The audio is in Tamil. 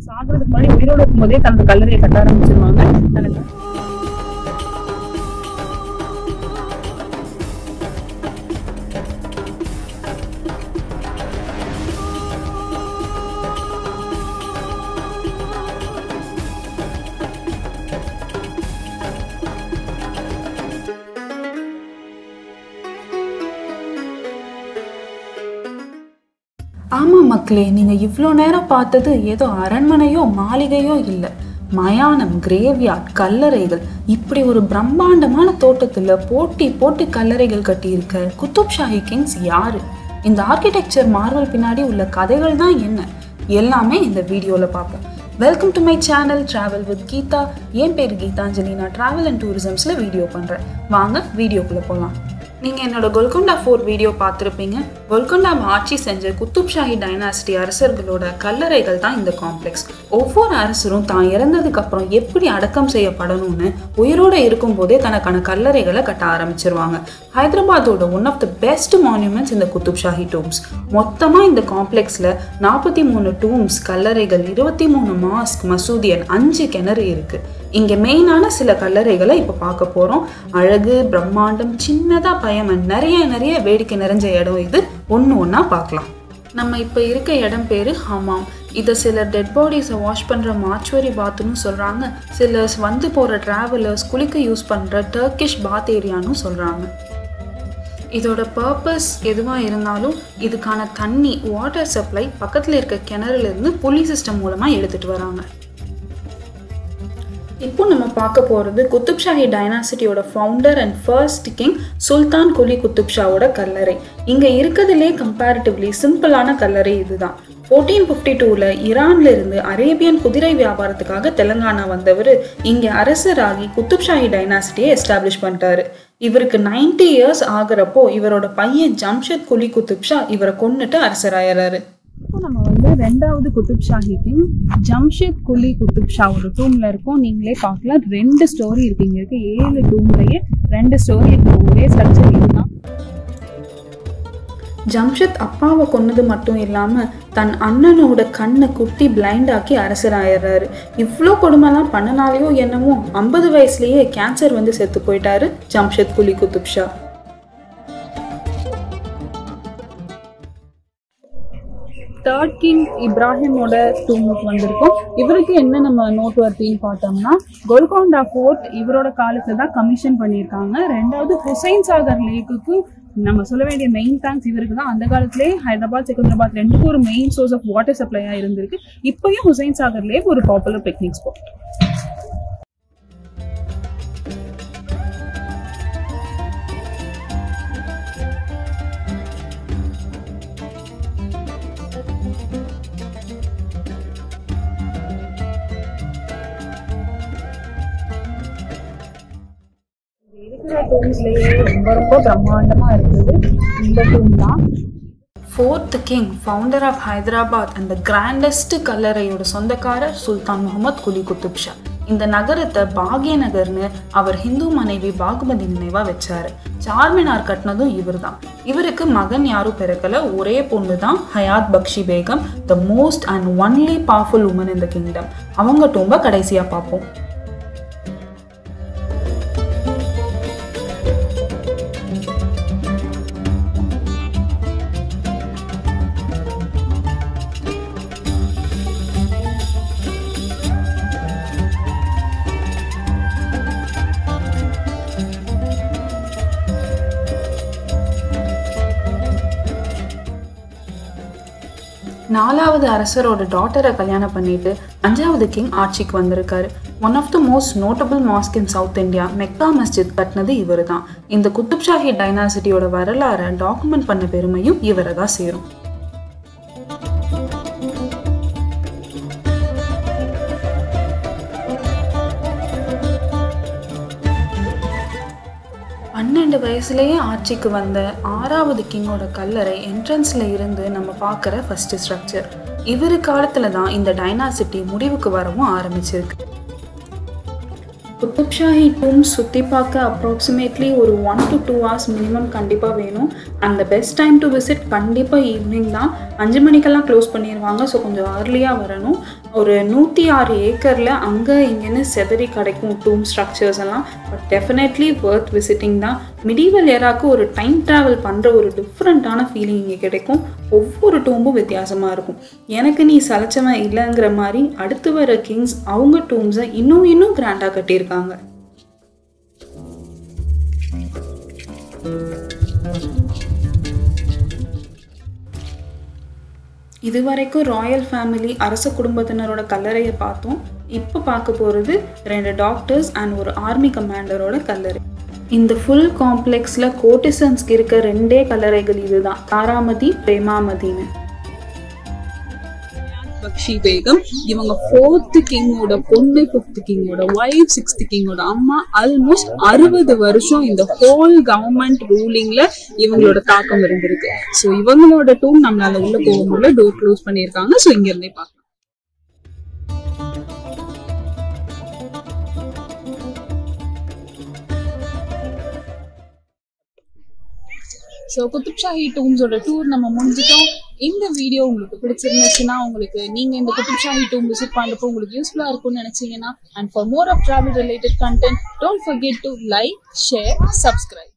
சாகிறதுக்கு முன்னாடி உயிரோட இருக்கும்போதே தனது கல்லறையை கட்ட ஆரம்பிச்சிருவாங்க தனக்கு ஆமாம் மக்களே நீங்கள் இவ்வளோ நேரம் பார்த்தது ஏதோ அரண்மனையோ மாளிகையோ இல்லை மயானம் கிரேவ்யார்ட் கல்லறைகள் இப்படி ஒரு பிரம்மாண்டமான தோட்டத்தில் போட்டி போட்டு கல்லறைகள் கட்டியிருக்க குத்துப் ஷாஹி கிங்ஸ் யாரு இந்த ஆர்கிடெக்சர் மார்வல் பின்னாடி உள்ள கதைகள் தான் என்ன எல்லாமே இந்த வீடியோவில் பார்ப்போம் welcome to my channel travel with Geetha என் பேர் கீதாஞ்சலி நான் ட்ராவல் அண்ட் டூரிசம்ஸில் வீடியோ பண்ணுறேன் வாங்க வீடியோக்குள்ளே போகலாம் நீங்கள் என்னோட கோல்கொண்டா ஃபோர் வீடியோ பார்த்துருப்பீங்க கோல்கொண்டாவை ஆட்சி செஞ்ச குத்துப் ஷாஹி டைனாசிட்டி அரசர்களோட கல்லறைகள் தான் இந்த காம்ப்ளெக்ஸ் ஒவ்வொரு அரசரும் தான் இறந்ததுக்கு அப்புறம் எப்படி அடக்கம் செய்யப்படணும்னு உயிரோட இருக்கும்போதே தனக்கான கல்லறைகளை கட்ட ஆரம்பிச்சிருவாங்க ஹைதராபாத்தோட one of the best monuments இந்த குத்துப் ஷாஹி டூம்ஸ் மொத்தமாக இந்த காம்ப்ளெக்ஸில் நாற்பத்தி மூணு டூம்ஸ் கல்லறைகள் இருபத்தி மூணு மாஸ்க் மசூதியன் அஞ்சு கிணறு இருக்குது இங்கே மெயினான சில கல்லறைகளை இப்போ பார்க்க போகிறோம் அழகு பிரம்மாண்டம் சின்னதாக பயமன் நிறைய நிறைய வேடிக்கை நிறைஞ்ச இடம் இது ஒன்று ஒன்றா பார்க்கலாம் நம்ம இப்போ இருக்க இடம் பேர் ஹமாம் இதை சிலர் டெட் பாடிஸை வாஷ் பண்ணுற மாச்சுவரி பாத்துன்னு சொல்கிறாங்க சிலர் வந்து போகிற ட்ராவலர்ஸ் குளிக்க யூஸ் பண்ணுற டர்க்கிஷ் பாத் ஏரியான்னு சொல்கிறாங்க இதோட பர்பஸ் எதுவாக இருந்தாலும் இதுக்கான தண்ணி வாட்டர் சப்ளை பக்கத்தில் இருக்க கிணறுலேருந்து புலி சிஸ்டம் மூலமாக எடுத்துகிட்டு வராங்க இப்போ நம்ம பார்க்க போகிறது குத்துப் ஷாஹி டைனாசிட்டியோட founder and first king Sultan Quli Qutub ஷாவோட கல்லறை இங்கே இருக்கிறதுலே கம்பேரிட்டிவ்லி சிம்பிளான கல்லறை இதுதான் ஃபோர்டீன் ஃபிஃப்டி டூவில் ஈரான்ல இருந்து அரேபியன் குதிரை வியாபாரத்துக்காக தெலங்கானா வந்தவர் இங்கே அரசராகி குத்துப் ஷாஹி டைனாசிட்டியை எஸ்டாப்ளிஷ் பண்ணிட்டாரு இவருக்கு நைன்டி இயர்ஸ் ஆகிறப்போ இவரோட பையன் ஜம்ஷத் குலி குத்துப் ஷா இவரை கொன்னுட்டு அரசராயிறாரு இப்போ நம்ம வந்து ரெண்டாவது குத்துப் ஷாஹி கிங் ஜம்ஷெத் குலி குத்துப் ஷாவோட டூம்ல இருக்கோம் நீங்களே பார்க்கலாம் ரெண்டு ஸ்டோரி இருக்கு இங்க இருக்க ஏழு டூம்லயே ரெண்டு ஸ்டோரி இருக்கு ஒரே ஸ்ட்ரக்சர் இதுதான் ஜம்ஷத் அப்பாவை கொன்னது மட்டும் இல்லாமல் தன் அண்ணனோட கண்ணை குத்தி பிளைண்ட் ஆக்கி அரசராயிடுறாரு இவ்வளோ கொடுமைலாம் பண்ணனாலேயோ என்னமோ ஐம்பது வயசுலயே கேன்சர் வந்து செத்து போயிட்டாரு ஜம்ஷத் குலி குத்துப் ஷா தேர்ட் கிங் இப்ராஹிமோட டூமுக்கு வந்திருக்கோம் இவருக்கு என்ன நம்ம நோட் வர்த்தின்னு பார்த்தோம்னா கோல்கொண்டா ஃபோர்ட் இவரோட காலத்துல தான் கமிஷன் பண்ணியிருக்காங்க ரெண்டாவது ஹுசைன் சாகர் லேக்குக்கு நம்ம சொல்ல வேண்டிய மெயின் தேங்க்ஸ் இவருக்கு தான் அந்த காலத்திலே ஹைதராபாத் செகந்திராபாத் ரெண்டுக்கும் ஒரு மெயின் சோர்ஸ் ஆஃப் வாட்டர் சப்ளையா இருந்திருக்கு இப்பயும் ஹுசைன் சாகர் லேக் ஒரு பாப்புலர் பிக்னிக் ஸ்பாட் இருக்கிற டூம்ஸ்லயே ரொம்ப ரொம்ப பிரம்மாண்டமா இருக்குது இந்த டூம் தான் fourth king founder of Hyderabad அந்த கிராண்டஸ்ட் கல்லறையோட சொந்தக்காரர் சுல்தான் முகமது குலி குத்துப் ஷா இந்த நகரத்தை பாக்ய நகர்னு அவர் ஹிந்து மனைவி பாகுமதி நினைவா வச்சாரு சார்மினார் கட்டினதும் இவர்தான் இவருக்கு மகன் யாரும் பிறக்கல ஒரே பொண்ணு தான் Hayat Bakshi Begum the most and only powerful woman in the kingdom அவங்க டூம்ப கடைசியா பார்ப்போம் நாலாவது அரசரோட டாட்டரை கல்யாணம் பண்ணிட்டு அஞ்சாவது கிங் ஆட்சிக்கு வந்திருக்காரு one of the most notable mosque in South India Mecca Masjid கட்டினது இவர் தான் இந்த குத்துப் ஷாஹி டைனாசிட்டியோட வரலாறை டாக்குமெண்ட் பண்ண பெருமையும் இவரை தான் சேரும் பன்னெண்டு வயசுலயே ஆட்சிக்கு வந்த ஆறாவது கிங்கோட கல்லறை என்ட்ரன்ஸ்ல இருந்து நம்ம பார்க்குற ஃபர்ஸ்ட் ஸ்ட்ரக்சர் இவர் காலத்துல தான் இந்த டைனாசிட்டி முடிவுக்கு வரவும் ஆரம்பிச்சிருக்கு குத்துப் ஷாஹி டூம் சுற்றி பார்க்க அப்ராக்சிமேட்லி ஒரு one to two hours minimum கண்டிப்பாக வேணும் அந்த பெஸ்ட் டைம் டு விசிட் கண்டிப்பாக ஈவினிங் தான் அஞ்சு மணிக்கெல்லாம் க்ளோஸ் பண்ணிடுவாங்க ஸோ கொஞ்சம் ஏர்லியாக வரணும் ஒரு நூற்றி ஆறு ஏக்கரில் அங்கே இங்கேன்னு செதறி கிடைக்கும் டூம் ஸ்ட்ரக்சர்ஸ் எல்லாம் பட் டெஃபினெட்லி ஒர்த் விசிட்டிங் தான் மிடிவல் ஏராக்கு ஒரு டைம் ட்ராவல் பண்ணுற ஒரு டிஃப்ரெண்ட்டான ஃபீலிங் இங்கே கிடைக்கும் ஒவ்வொரு டூம்பும் வித்தியாசமாக இருக்கும் எனக்கு நீ சலைச்சவன் இல்லைங்கிற மாதிரி அடுத்து வர கிங்ஸ் அவங்க டூம்ஸை இன்னும் இன்னும் கிராண்டாக கட்டியிருக்காங்க இது வரைக்கும் ராயல் ஃபேமிலி அரச குடும்பத்தினரோட கல்லறையை பார்த்தோம் இப்போ பார்க்க போகிறது ரெண்டு டாக்டர்ஸ் அண்ட் ஒரு ஆர்மி கமாண்டரோட கல்லறை இந்த ஃபுல் காம்ப்ளெக்ஸில் கோட்டிசன்ஸ்க்கு இருக்க ரெண்டே கல்லறைகள் இதுதான் தாராமதி பிரேமாமதின்னு பக்ஷி பேகம் இவங்க ஃபோர்த் கிங்கோட பொண்ணு ஃபிஃப்த் கிங்கோட ஒய்ஃப் சிக்ஸ்த் கிங்கோட அம்மா ஆல்மோஸ்ட் அறுபது வருஷம் இந்த ஹோல் கவர்மெண்ட் ரூலிங்ல இவங்களோட தாக்கம் இருந்திருக்கு ஸோ இவங்களோட டூம் நம்மளால உள்ள போக முடியல டோர் க்ளோஸ் பண்ணியிருக்காங்க ஸோ இங்க இருந்தே பார்க்கலாம் ஸோ குத்துப்ஷாஹி டூம்ஸோட டூர் நம்ம முடிஞ்சிட்டோம் இந்த வீடியோ உங்களுக்கு பிடிச்சிருந்துச்சுன்னா உங்களுக்கு நீங்க இந்த குத்துப்ஷாஹி டூம் விசிட் பண்றப்போ உங்களுக்கு யூஸ்ஃபுல்லா இருக்கும்னு நினைச்சீங்கன்னா and for more of travel related content don't forget to like share subscribe